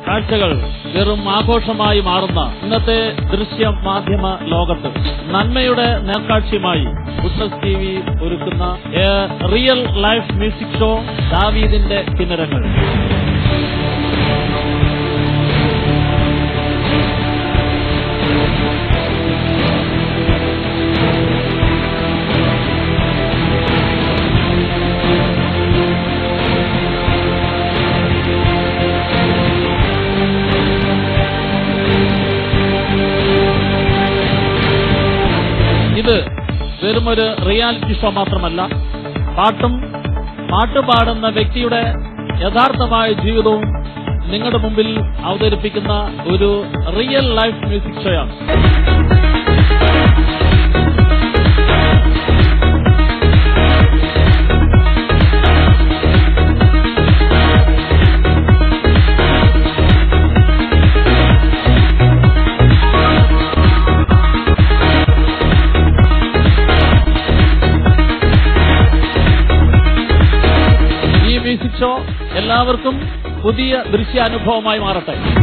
കാഴ്ചകൾ വെറും ആഘോഷമായി മാറുന്ന ഇന്നത്തെ ദൃശ്യ മാധ്യമ ലോകത്ത് നന്മയുടെ നേർക്കാഴ്ചയുമായി ഗുഡ്നസ് ടി വി ഒരുക്കുന്ന a real life music show ദാവീദിന്റെ കിന്നരങ്ങൾ ഇത് വെറുമൊരു റിയാലിറ്റി ഷോ മാത്രമല്ല പാട്ടും പാട്ട് പാടുന്ന വ്യക്തിയുടെ യഥാർത്ഥമായ ജീവിതവും നിങ്ങളുടെ മുമ്പിൽ അവതരിപ്പിക്കുന്ന ഒരു റിയൽ ലൈഫ് മ്യൂസിക് ഷോയാണ് ഈ മ്യൂസിക് ഷോ എല്ലാവർക്കും പുതിയ ദൃശ്യാനുഭവമായി മാറട്ടെ